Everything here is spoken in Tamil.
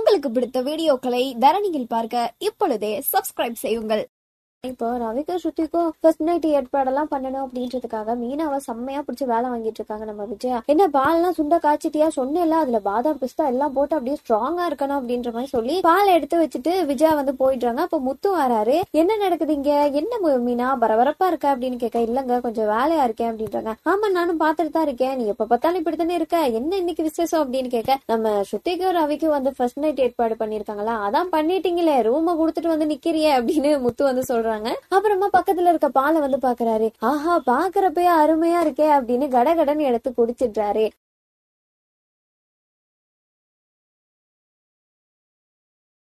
உங்களுக்கு பிடித்த வீடியோக்களை தரணியில் பார்க்க இப்பொழுதே சப்ஸ்கிரைப் செய்யுங்கள் இப்போ ரவிக்கும் ஸ்ருதிக்கும் ஃபர்ஸ்ட் நைட் ஏற்பாடெல்லாம் பண்ணணும் அப்படின்றதுக்காக மீனாவை செம்மையா பிடிச்சி வேலை வாங்கிட்டு இருக்காங்க நம்ம விஜயா என்ன பால்லாம் சுண்ட காய்ச்சிட்டியா சொன்னேன்ல அதுல பாதாம் பிஸ்தா எல்லாம் போட்டு அப்படியே ஸ்ட்ராங்கா இருக்கணும் அப்படின்ற மாதிரி சொல்லி பால் எடுத்து வச்சுட்டு விஜயா வந்து போயிடுறாங்க அப்ப முத்து வராரு என்ன நடக்குது இங்க என்ன மு- மீனா பரபரப்பா இருக்க அப்படின்னு கேட்க இல்லங்க கொஞ்சம் வேலையா இருக்கேன் அப்படின்றாங்க ஆமா நானும் பார்த்துட்டு தான் இருக்கேன் நீ எப்ப பார்த்தாலும் இப்படித்தானே இருக்க என்ன இன்னைக்கு விசேஷம் அப்படின்னு கேட்க நம்ம ஸ்ருதிக்கும் ரவிக்கும் வந்து ஃபர்ஸ்ட் நைட் ஏற்பாடு பண்ணிருக்காங்களா அதான் பண்ணிட்டீங்களே ரூமை கொடுத்துட்டு வந்து நிக்கிறியே அப்படின்னு முத்து வந்து சொல்றாங்க அப்புறமா பக்கத்துல இருக்க பாலை வந்து பாக்குறாரு ஆஹா பாக்குறப்பயே அருமையா இருக்கே அப்படின்னு கடகடன்னு எடுத்து குடிச்சிடுறாரு